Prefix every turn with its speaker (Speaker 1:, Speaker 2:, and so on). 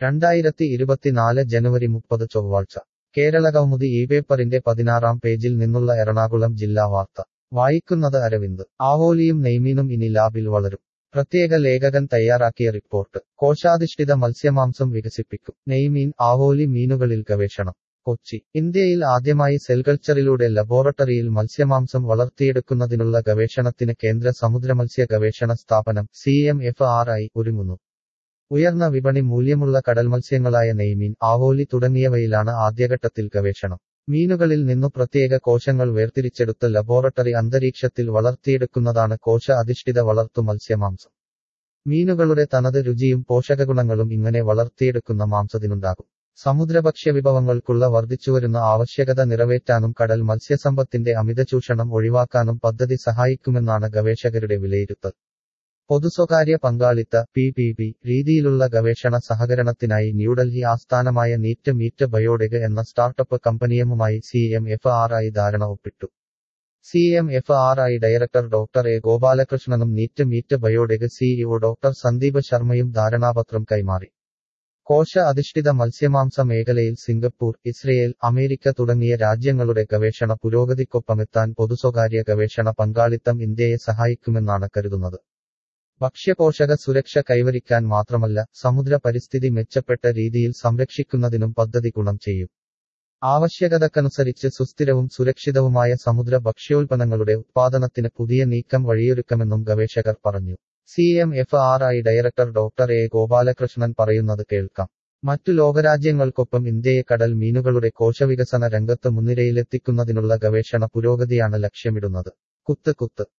Speaker 1: രണ്ടായിരത്തി ഇരുപത്തിനാല് ജനുവരി മുപ്പത് ചൊവ്വാഴ്ച കേരള കൗമുദി ഈ പേപ്പറിന്റെ പതിനാറാം പേജിൽ നിന്നുള്ള എറണാകുളം ജില്ലാ വാർത്ത വായിക്കുന്നത് അരവിന്ദ് ആവോലിയും നെയ്മീനും ഇനി ലാബിൽ വളരും പ്രത്യേക ലേഖകൻ തയ്യാറാക്കിയ റിപ്പോർട്ട് കോശാധിഷ്ഠിത മത്സ്യമാംസം വികസിപ്പിക്കും നെയ്മീൻ ആവോലി മീനുകളിൽ ഗവേഷണം കൊച്ചി ഇന്ത്യയിൽ ആദ്യമായി സെൽകൾച്ചറിലൂടെ ലബോറട്ടറിയിൽ മത്സ്യമാംസം വളർത്തിയെടുക്കുന്നതിനുള്ള ഗവേഷണത്തിന് കേന്ദ്ര സമുദ്രമത്സ്യ ഗവേഷണ സ്ഥാപനം C M F R I ഒരുങ്ങുന്നു ഉയർന്ന വിപണി മൂല്യമുള്ള കടൽമത്സ്യങ്ങളായ നെയ്മീൻ ആവോലി തുടങ്ങിയവയിലാണ് ആദ്യഘട്ടത്തിൽ ഗവേഷണം മീനുകളിൽ നിന്നു പ്രത്യേക കോശങ്ങൾ വേർതിരിച്ചെടുത്ത് ലബോറട്ടറി അന്തരീക്ഷത്തിൽ വളർത്തിയെടുക്കുന്നതാണ് കോശ അധിഷ്ഠിത വളർത്തു മത്സ്യമാംസം മീനുകളുടെ തനത് രുചിയും പോഷകഗുണങ്ങളും ഇങ്ങനെ വളർത്തിയെടുക്കുന്ന മാംസത്തിനുണ്ടാകും സമുദ്രഭക്ഷ്യ വിഭവങ്ങൾക്കുള്ള വർദ്ധിച്ചുവരുന്ന ആവശ്യകത നിറവേറ്റാനും കടൽ മത്സ്യസമ്പത്തിന്റെ അമിതചൂഷണം ഒഴിവാക്കാനും പദ്ധതി സഹായിക്കുമെന്നാണ് ഗവേഷകരുടെ വിലയിരുത്തൽ പൊതുസ്വകാര്യ പങ്കാളിത്ത പി പി പി രീതിയിലുള്ള ഗവേഷണ സഹകരണത്തിനായി ന്യൂഡൽഹി ആസ്ഥാനമായ നീറ്റ് മീറ്റ് ബയോടെക് എന്ന സ്റ്റാർട്ടപ്പ് കമ്പനിയുമായി C M F R I ധാരണ ഒപ്പിട്ടു C M F R I director doctor A ഗോപാലകൃഷ്ണനും neat meat biotech CEO doctor Sandeep ശർമ്മയും ധാരണാപത്രം കൈമാറി കോശ അധിഷ്ഠിത മത്സ്യമാംസ മേഖലയിൽ സിംഗപ്പൂർ ഇസ്രയേൽ അമേരിക്ക തുടങ്ങിയ രാജ്യങ്ങളുടെ ഗവേഷണ പുരോഗതിക്കൊപ്പമെത്താൻ പൊതുസ്വകാര്യ ഗവേഷണ പങ്കാളിത്തം ഇന്ത്യയെ സഹായിക്കുമെന്നാണ് കരുതുന്നത് ഭക്ഷ്യപോഷക സുരക്ഷ കൈവരിക്കാൻ മാത്രമല്ല സമുദ്ര പരിസ്ഥിതി മെച്ചപ്പെട്ട രീതിയിൽ സംരക്ഷിക്കുന്നതിനും പദ്ധതി ഗുണം ചെയ്യും ആവശ്യകതക്കനുസരിച്ച് സുസ്ഥിരവും സുരക്ഷിതവുമായ സമുദ്ര ഭക്ഷ്യോൽപ്പന്നങ്ങളുടെ ഉത്പാദനത്തിന് പുതിയ നീക്കം വഴിയൊരുക്കമെന്നും ഗവേഷകർ പറഞ്ഞു C M F R I director doctor A Gopalakrishnan പറയുന്നത് കേൾക്കാം മറ്റു ലോകരാജ്യങ്ങൾക്കൊപ്പം ഇന്ത്യയെ കടൽ മീനുകളുടെ കോശവികസന രംഗത്ത് മുൻനിരയിലെത്തിക്കുന്നതിനുള്ള ഗവേഷണ പുരോഗതിയാണ് ലക്ഷ്യമിടുന്നത് കുത്ത് കുത്ത്